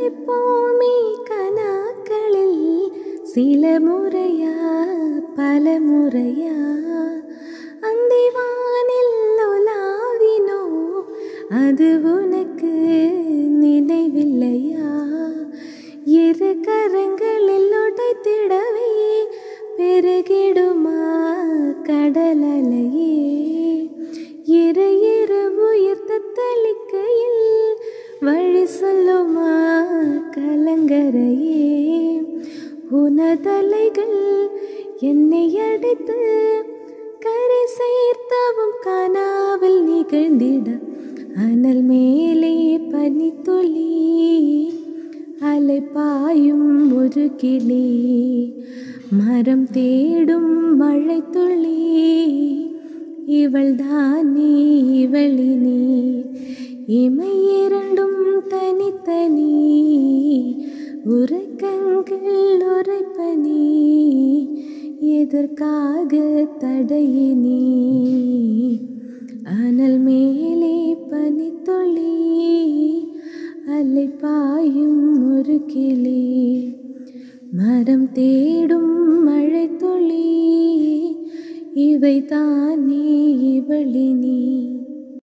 எப்போமே கனாக்களில் சில முறையா பல முறையா அந்திவானில் உலாவினோ அது உனக்கு நினைவில்லையா இரு கரங்களில் உடைத்திடவே பெருகிடுமா கடலலையே இரு இரு உயிர் தத்தளிக்கையில் வழி சொல்லுமா கலங்கரையே உனதலைகள் என்னை அடித்து கரை சேர்த்தவும் கனாவில் நிகழ்ந்திட அனல் மேலே பனித்துளி அலை பாயும் ஒரு கிளி மரம் தேடும் மழை துளி இவள் தானே இவளினி இமை இரண்டும் தனித்தனி உறக்கங்கள் உரைப்பனி எதற்காக தடையினி அனல் மேலே பனித்துளி அலை பாயும் ஒரு கிளி மரம் தேடும் மழை துளி இவை தானே இவளினி